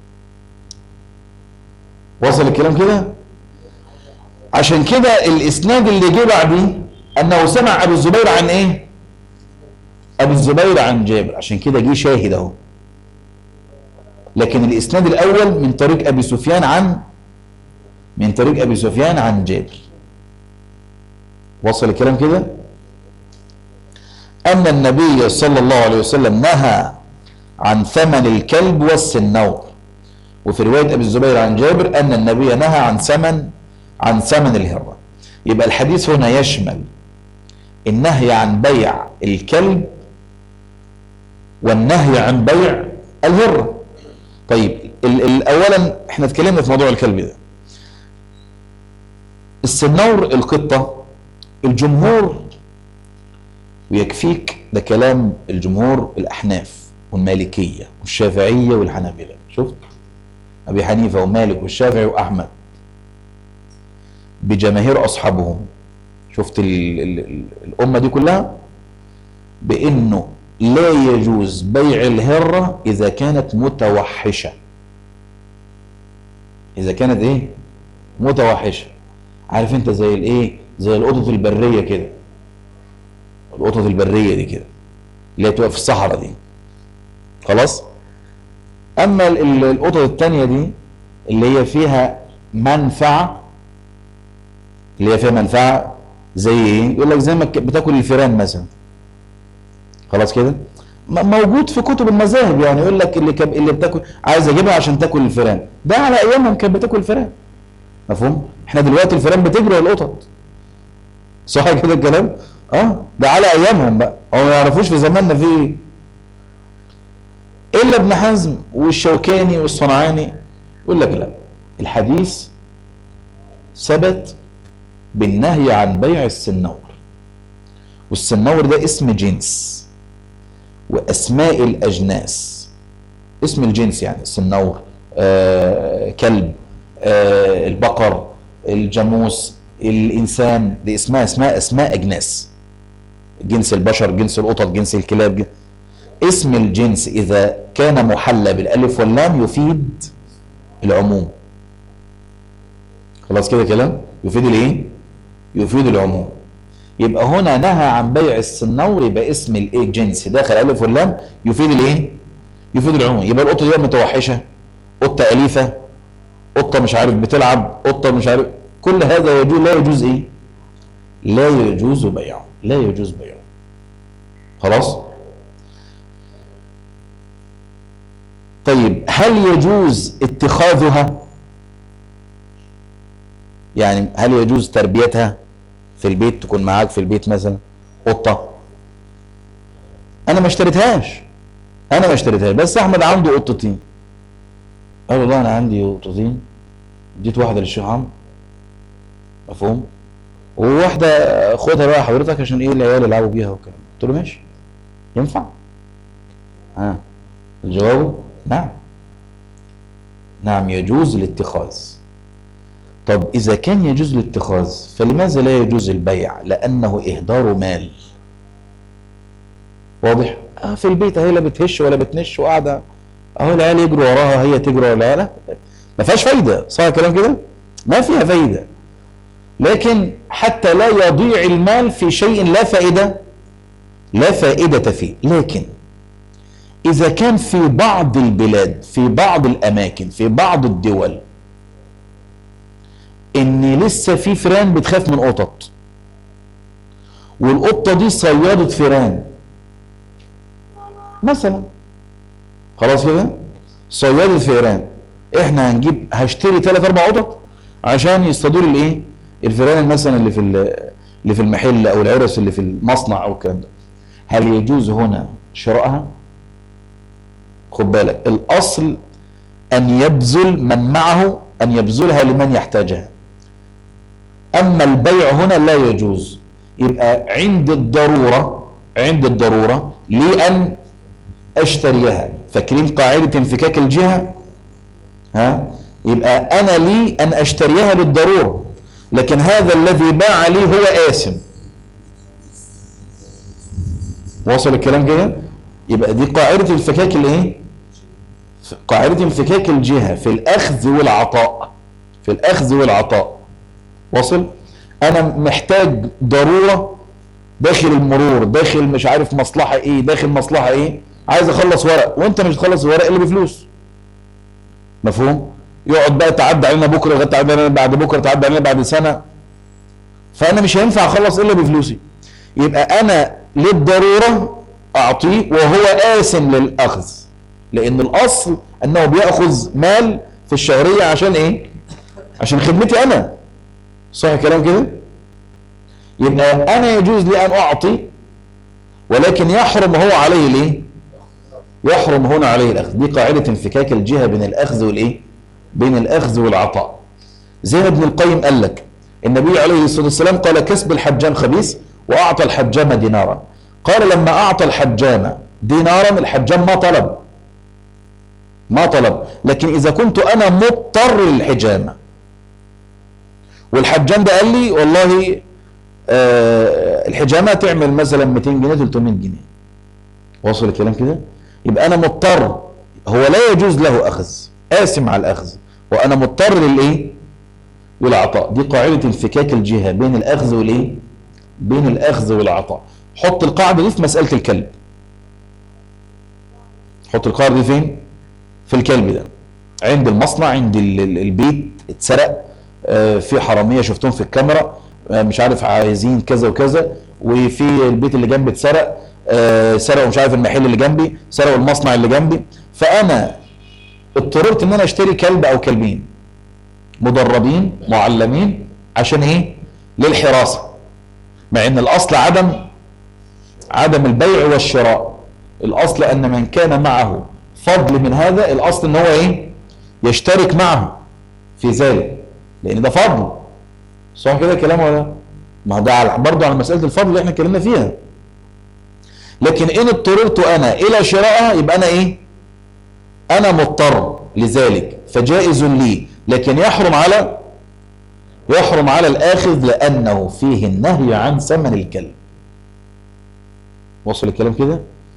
وصل الكلام كده عشان كده الاسناد اللي جه بعديه انه سمع ابو الزبير عن ايه ابو الزبير عن جابر عشان كده جه شاهد اهو لكن الاسناد الاول من طريق ابي سفيان عن من طريق ابي سفيان عن جابر وصل الكلام كده ان النبي صلى الله عليه وسلم نهى عن ثمن الكلب والسنور وفي روايه ابي الزبير عن جابر ان النبي نهى عن ثمن عن ثمن الهره يبقى الحديث هنا يشمل النهي عن بيع الكلب والنهي عن بيع الهره طيب ال- ال- اولا احنا اتكلمنا في موضوع الكلب ده السنور القطه الجمهور ويكفيك ده كلام الجمهور الاحناف والمالكيه والشافعيه والحنابله شفت ابي حنيفه ومالك والشافعي واحمد بجماهير اصحابهم شفت ال ال ال الامه دي كلها بانه لا يجوز بيع الهره اذا كانت متوحشه اذا كانت ايه متوحشه عارف انت زي الايه زي القطط البريه كده القطط البريه دي كده اللي هي بتبقى في الصحراء دي خلاص اما ال- ال- القطط التانية دي اللي هي فيها منفعه اللي هي فيها منفعه زي ايه يقول لك زي ما ك- بتاكل الفيران مثلا خلاص كده م- موجود في كتب المذاهب يعني يقول لك اللي كب... اللي بتاكل عايز اجيبها عشان تاكل الفيران ده على ايامهم كانت بتاكل الفيران مفهوم احنا دلوقتي الفيران بتجري القطط صح كده الكلام اه ده على ايامهم بقى هم ما يعرفوش في زماننا في ايه الا ابن حزم والشوكاني والصنعاني يقول لك لا الحديث ثبت بالنهي عن بيع السنور والسنور ده اسم جنس واسماء الاجناس اسم الجنس يعني السنور آه كلب آه البقر الجاموس الانسان دي اسمها اسماء اسماء اجناس جنس البشر جنس القطط جنس الكلاب جن- اسم الجنس اذا كان محلى بالالف واللام يفيد العموم خلاص كده كلام يفيد الايه يفيد العموم يبقى هنا نهى عن بيع السنور يبقى اسم الايه جنس داخل الف واللام يفيد الايه يفيد العموم يبقى القطه دي متوحشه قطه اليفه قطه مش عارف بتلعب قطه مش عارف كل هذا يجوز لا يجوز ايه لا يجوز بيعه لا يجوز بيعه خلاص طيب هل يجوز اتخاذها يعني هل يجوز تربيتها في البيت تكون معاك في البيت مثلا قطه انا ما اشتريتهاش انا ما اشتريتهاش بس احمد عنده قطتين قال والله انا عندي قطتين اديت واحده للشيخ عمرو مفهوم وواحده خدها بقى حضرتك عشان ايه العيال يلعبوا بيها وكده قلت له ماشي ينفع ها الجواب نعم نعم يجوز الاتخاذ طب إذا كان يجوز الاتخاذ فلماذا لا يجوز البيع لأنه إهدار مال واضح آه في البيت هي لا بتهش ولا بتنش وقاعدة اهو العيال يجروا وراها هي تجري ولا لا ما فيهاش فايدة صح الكلام كده ما فيها فايدة لكن حتى لا يضيع المال في شيء لا فائدة لا فائدة فيه لكن إذا كان في بعض البلاد في بعض الأماكن في بعض الدول إن لسه في فيران بتخاف من قطط والقطة دي صيادة فيران مثلا خلاص كده صيادة فيران احنا هنجيب هشتري ثلاث اربع قطط عشان يصطادوا لي الايه الفيران مثلا اللي في اللي في المحل او العرس اللي في المصنع او الكلام ده هل يجوز هنا شرائها خد بالك الاصل ان يبذل من معه ان يبذلها لمن يحتاجها اما البيع هنا لا يجوز يبقى عند الضروره عند الضروره لي ان اشتريها فاكرين قاعده انفكاك الجهه ها يبقى انا لي ان اشتريها للضروره لكن هذا الذي باع لي هو آثم وصل الكلام كده يبقى دي قاعدة انفكاك الايه قاعدة انفكاك الجهة في الأخذ والعطاء في الأخذ والعطاء وصل أنا محتاج ضرورة داخل المرور داخل مش عارف مصلحة ايه داخل مصلحة ايه عايز اخلص ورق وانت مش تخلص الورق اللي بفلوس مفهوم يقعد بقى تعدي علينا بكره لغايه تعدي علينا بعد بكره تعدي علينا بعد سنه فانا مش هينفع اخلص الا بفلوسي يبقى انا للضروره اعطيه وهو آثم للاخذ لان الاصل انه بياخذ مال في الشهريه عشان ايه عشان خدمتي انا صح الكلام كده يبقى انا يجوز لي ان اعطي ولكن يحرم هو عليه ليه يحرم هنا عليه الاخذ دي قاعده انفكاك الجهه بين الاخذ والايه بين الأخذ والعطاء زي ما ابن القيم قال لك النبي عليه الصلاة والسلام قال كسب الحجام خبيث وأعطى الحجام دينارا قال لما أعطى الحجام دينارا الحجام ما طلب ما طلب لكن إذا كنت أنا مضطر للحجامة والحجام ده قال لي والله آه الحجامة تعمل مثلا 200 جنيه 300 جنيه وصل الكلام كده يبقى أنا مضطر هو لا يجوز له أخذ آثم على الأخذ وأنا مضطر للإيه والعطاء دي قاعدة انفكاك الجهة بين الأخذ والإيه بين الأخذ والعطاء حط القاعدة دي في مسألة الكلب حط القاعدة دي فين في الكلب ده عند المصنع عند البيت اتسرق آه في حرامية شفتهم في الكاميرا آه مش عارف عايزين كذا وكذا وفي البيت اللي جنبي اتسرق آه سرقوا مش عارف المحل اللي جنبي سرقوا المصنع اللي جنبي فأنا اضطررت ان انا اشتري كلب او كلبين مدربين معلمين عشان ايه للحراسة مع ان الاصل عدم عدم البيع والشراء الاصل ان من كان معه فضل من هذا الاصل ان هو ايه يشترك معه في ذلك لان ده فضل صح كده كلام ولا ما ده على برضه على مسألة الفضل اللي احنا اتكلمنا فيها لكن ان اضطررت انا الى شرائها يبقى انا ايه أنا مضطر لذلك فجائز لي لكن يحرم على يحرم على الآخذ لأنه فيه النهي عن ثمن الكلب وصل الكلام كده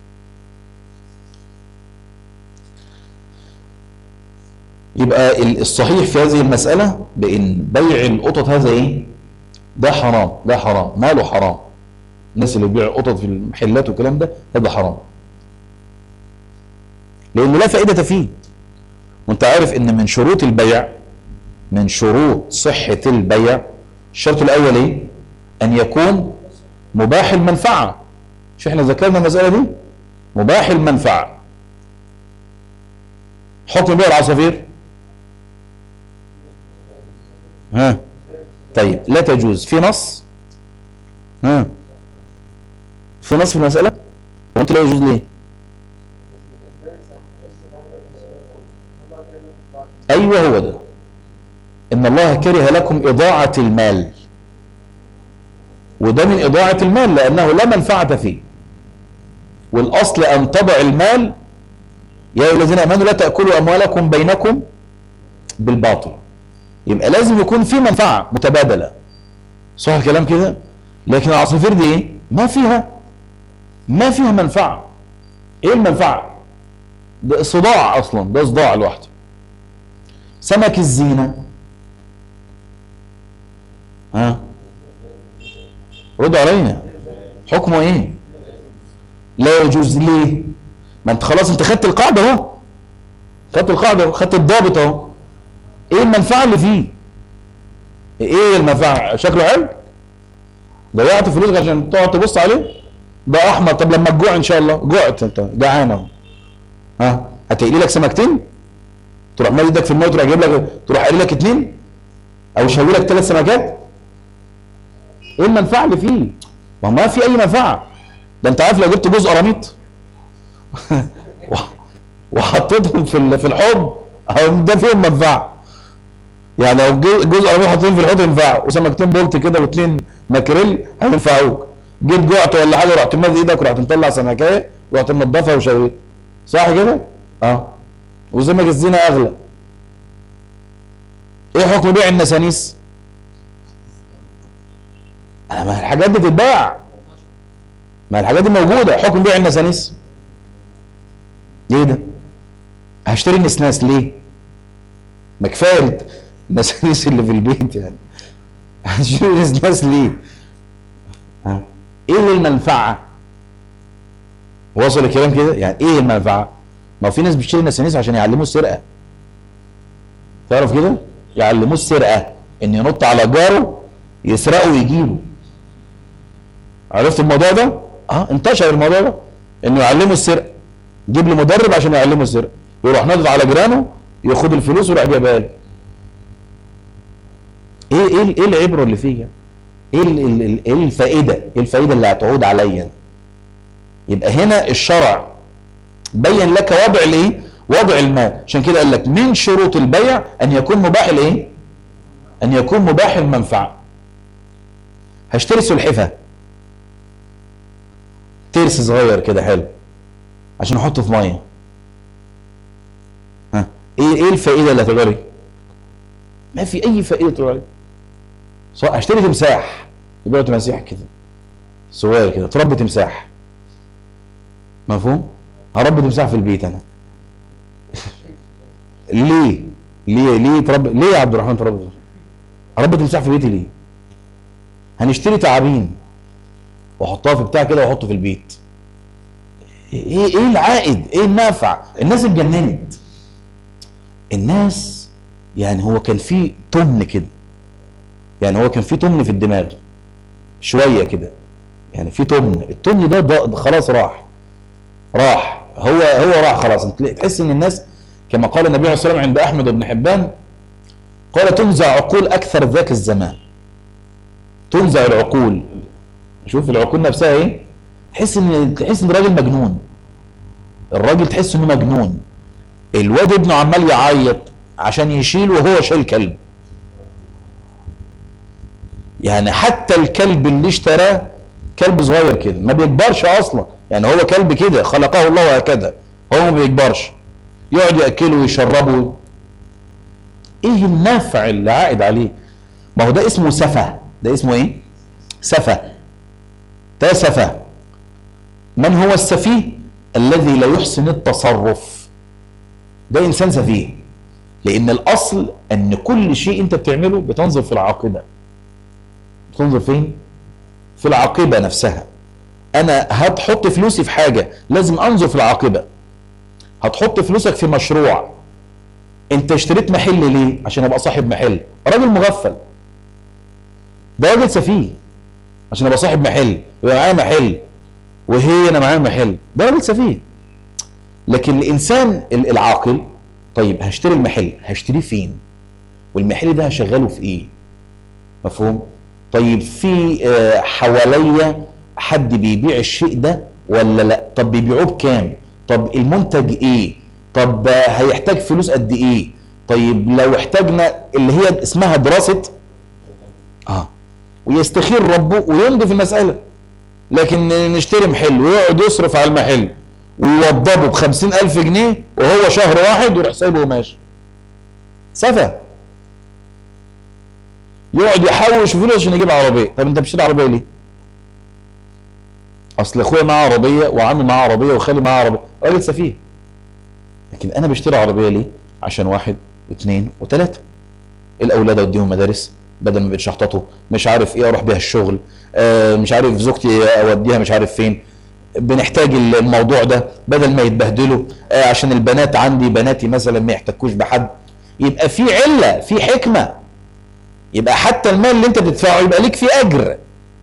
يبقى الصحيح في هذه المسألة بأن بيع القطط هذا إيه ده حرام ده حرام ماله حرام الناس اللي بيبيعوا قطط في المحلات والكلام ده هذا حرام لأنه لا فائدة فيه وانت عارف ان من شروط البيع من شروط صحة البيع الشرط الأول ايه أن يكون مباح المنفعة مش احنا ذكرنا المسألة دي مباح المنفعة حكم بيع العصافير ها طيب لا تجوز في نص ها في نص في المسألة وانت لا يجوز ليه أيوة هو ده إن الله كره لكم إضاعة المال وده من إضاعة المال لأنه لا منفعة فيه والأصل أن تضع المال يا ايها الذين امنوا لا تاكلوا اموالكم بينكم بالباطل يبقى لازم يكون في منفعه متبادله صح الكلام كده لكن العصافير دي ايه ما فيها ما فيها منفعه ايه المنفعه ده صداع اصلا ده صداع لوحده سمك الزينه ها رد علينا حكمه ايه لا يجوز ليه ما انت خلاص انت خدت القاعده اهو خدت القاعده اهو خدت الضابط اهو ايه المنفعه اللي فيه ايه المنفعه شكله حلو ضيعت فلوسك عشان تقعد تبص عليه ده احمر طب لما تجوع ان شاء الله جوعت انت جعان اهو ها هتقلي لك سمكتين تروح مال ايدك في الميه تروح جايب لك تروح قايل لك اتنين او شوي لك ثلاث سمكات ايه المنفعه اللي فيه ما هو ما في اي منفعه ده انت عارف لو جبت جزء قراميط وحطيتهم في ال- في الحوض اهو ده فيهم منفعه يعني لو جو- جزء قراميط حطيتهم في الحوض ينفعوا وسمكتين بولت كده واثنين ماكريل هينفعوك جيت جوعت ولا حاجه رحت مد ايدك ورحت مطلع سمكايه ورحت منضفها وشويت صح كده؟ اه وسمك الزينه اغلى ايه حكم بيع النسانيس؟ أنا ما الحاجات دي تتباع ما الحاجات دي موجوده حكم بيع النسانيس ليه ده؟ هشتري نسناس ليه؟ ما كفايه النسانيس اللي في البيت يعني هشتري نسناس ليه؟ ها؟ ايه المنفعه؟ وصل الكلام كده؟ يعني ايه المنفعه؟ ما هو في ناس بتشتري نسانيس عشان يعلموه السرقه تعرف كده؟ يعلموه السرقه ان ينط على جاره يسرقه ويجيبه عرفت الموضوع ده؟ اه انتشر الموضوع ده انه يعلمه السرقه جيب لي مدرب عشان يعلمه السرقه يروح ناطط على جيرانه ياخد الفلوس ويروح جايبها له ايه ايه ايه العبره اللي فيها؟ ايه ال- ال- ال- ايه الفائده؟ ايه الفائده اللي هتعود عليا؟ يبقى هنا الشرع بين لك وضع الايه؟ وضع المال عشان كده قال لك من شروط البيع ان يكون مباح الايه؟ ان يكون مباح المنفعه هشتري سلحفه ترس صغير كده حلو عشان احطه في ميه ها ايه ايه الفائده اللي هتجري ما في اي فائده تجري صح هشتري تمساح يبقى تماسيح كده صغير كده تربي تمساح مفهوم هربي تمساح في البيت انا ليه ليه ليه تربي ليه يا عبد الرحمن تربي تمساح اربي تمساح في بيتي ليه هنشتري تعابين واحطها في بتاع كده واحطه في البيت ايه ايه العائد ايه النافع الناس اتجننت الناس يعني هو كان في تمن كده يعني هو كان في تمن في الدماغ شويه كده يعني في تمن التمن ده, ده خلاص راح راح هو هو راح خلاص انت تحس ان الناس كما قال النبي عليه الصلاه والسلام عند احمد بن حبان قال تنزع عقول اكثر ذاك الزمان تنزع العقول شوف العقول نفسها ايه تحس ان تحس ان الراجل مجنون الراجل تحس انه مجنون الواد ابنه عمال يعيط عشان يشيل وهو شايل كلب يعني حتى الكلب اللي اشتراه كلب صغير كده ما بيكبرش اصلا يعني هو كلب كده خلقه الله هكذا هو ما بيكبرش يقعد ياكله ويشربه ايه النفع اللي عائد عليه ما هو ده اسمه سفه ده اسمه ايه سفه ده سفه من هو السفيه الذي لا يحسن التصرف ده انسان سفيه لان الاصل ان كل شيء انت بتعمله بتنظر في العاقبه بتنظر فين في العاقبه نفسها انا هتحط فلوسي في حاجه لازم انظر في العاقبه هتحط فلوسك في مشروع انت اشتريت محل ليه عشان ابقى صاحب محل راجل مغفل ده راجل سفيه عشان ابقى صاحب محل يبقى معايا محل وهي انا معايا محل ده راجل سفيه لكن الانسان ال- العاقل طيب هشتري المحل هشتريه فين والمحل ده هشغله في ايه مفهوم طيب في آه، حواليا حد بيبيع الشيء ده ولا لا طب بيبيعوه بكام طب المنتج ايه طب آه، هيحتاج فلوس قد ايه طيب لو احتاجنا اللي هي اسمها دراسة اه ويستخير ربه ويمضي في المسألة لكن نشتري محل ويقعد يصرف على المحل ويوضبه بخمسين ألف جنيه وهو شهر واحد ويروح سايبه وماشي سفه يقعد يحوش فلوس عشان يجيب عربيه طب انت بتشتري عربيه ليه؟ اصل اخويا معاه عربيه وعمي معاه عربيه وخالي معاه عربيه راجل سفيه لكن انا بشتري عربيه ليه؟ عشان واحد واثنين وثلاثه الاولاد اوديهم مدارس بدل ما بيتشحططوا مش عارف ايه اروح بيها الشغل آه مش عارف زوجتي اوديها مش عارف فين بنحتاج الموضوع ده بدل ما يتبهدلوا آه عشان البنات عندي بناتي مثلا ما يحتكوش بحد يبقى في عله في حكمه يبقى حتى المال اللي انت تدفعه يبقى ليك فيه اجر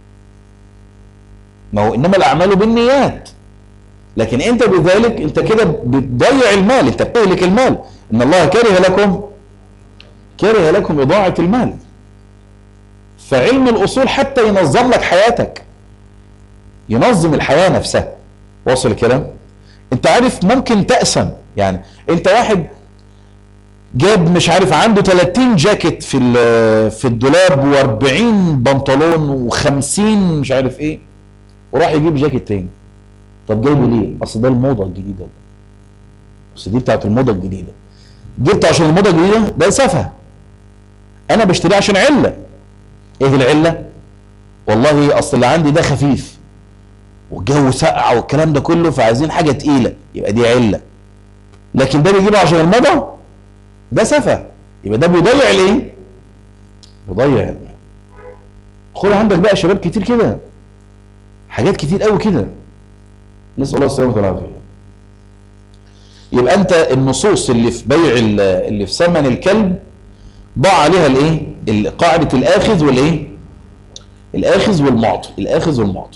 ما هو انما الاعمال بالنيات لكن انت بذلك انت كده بتضيع المال انت بتهلك المال ان الله كره لكم كره لكم اضاعه المال فعلم الاصول حتى ينظم لك حياتك ينظم الحياه نفسها واصل الكلام انت عارف ممكن تقسم يعني انت واحد جاب مش عارف عنده 30 جاكيت في في الدولاب و40 بنطلون و50 مش عارف ايه وراح يجيب جاكيت تاني طب جايبه ليه؟ اصل ده الموضه الجديده اصل دي بتاعت الموضه الجديده جبته عشان الموضه الجديده ده سفه انا بشتريه عشان عله ايه العله؟ والله اصل اللي عندي ده خفيف والجو سقع والكلام ده كله فعايزين حاجه تقيله يبقى دي عله لكن ده بيجيبه عشان الموضه ده سفه يبقى ده بيضيع الايه؟ بيضيع المال خد عندك بقى شباب كتير كده حاجات كتير قوي كده نسال الله السلامه والعافيه يبقى انت النصوص اللي في بيع اللي في ثمن الكلب ضع عليها الايه قاعده الاخذ والايه الاخذ والمعطي الاخذ والمعطي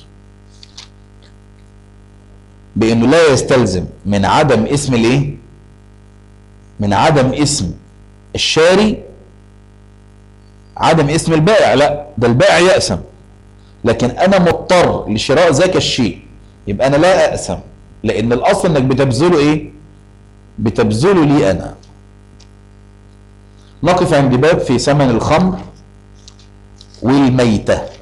بانه لا يستلزم من عدم اسم الايه من عدم اسم الشاري عدم اسم البائع لا ده البائع يأسم لكن انا مضطر لشراء ذاك الشيء يبقى انا لا اقسم لان الاصل انك بتبذله ايه بتبذله لي انا نقف عند باب في ثمن الخمر والميته